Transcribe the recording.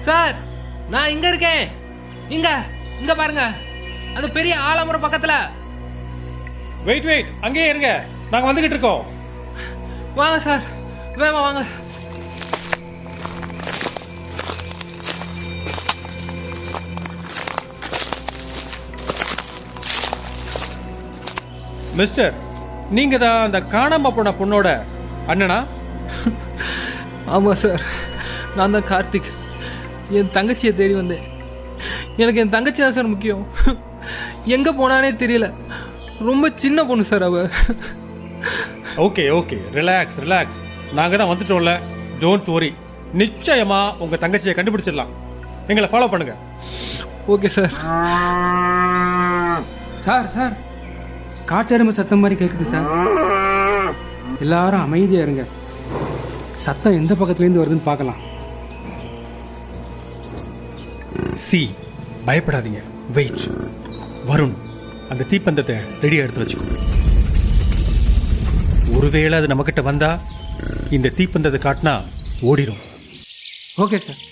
sir நான் இங்க இருக்கேன் இங்க இங்க பாருங்க அந்த பெரிய ஆலமரம் பக்கத்துல வெயிட் வெயிட் அங்கேயே இருங்க நாங்க வந்துகிட்டு இருக்கோம் வாங்க சார் வேமா வாங்க மிஸ்டர் நீங்க தான் அந்த காணாம போன பொண்ணோட அண்ணனா ஆமா சார் நான் தான் கார்த்திக் என் தங்கச்சியை தேடி வந்தேன் எனக்கு என் தங்கச்சி தான் சார் முக்கியம் எங்க போனானே தெரியல ரொம்ப சின்ன பொண்ணு சார் அவ ஓகே ஓகே ரிலாக்ஸ் ரிலாக்ஸ் நாங்க தான் வந்துட்டோம்ல டோன்ட் worry நிச்சயமா உங்க தங்கச்சியை கண்டுபிடிச்சிடலாம் எங்களை ஃபாலோ பண்ணுங்க ஓகே சார் சார் சார் காட்டெருமை சத்தம் மாதிரி கேட்குது சார் எல்லாரும் அமைதியா இருங்க சத்தம் எந்த பக்கத்துலேருந்து வருதுன்னு பார்க்கலாம் சி பயப்படாதீங்க வெயிட் வருண் அந்த தீப்பந்தத்தை ரெடியா எடுத்து வச்சுக்கோ ஒருவேளை அது நம்மகிட்ட வந்தா இந்த தீப்பந்தத்தை காட்டினா ஓடிடும் ஓகே சார்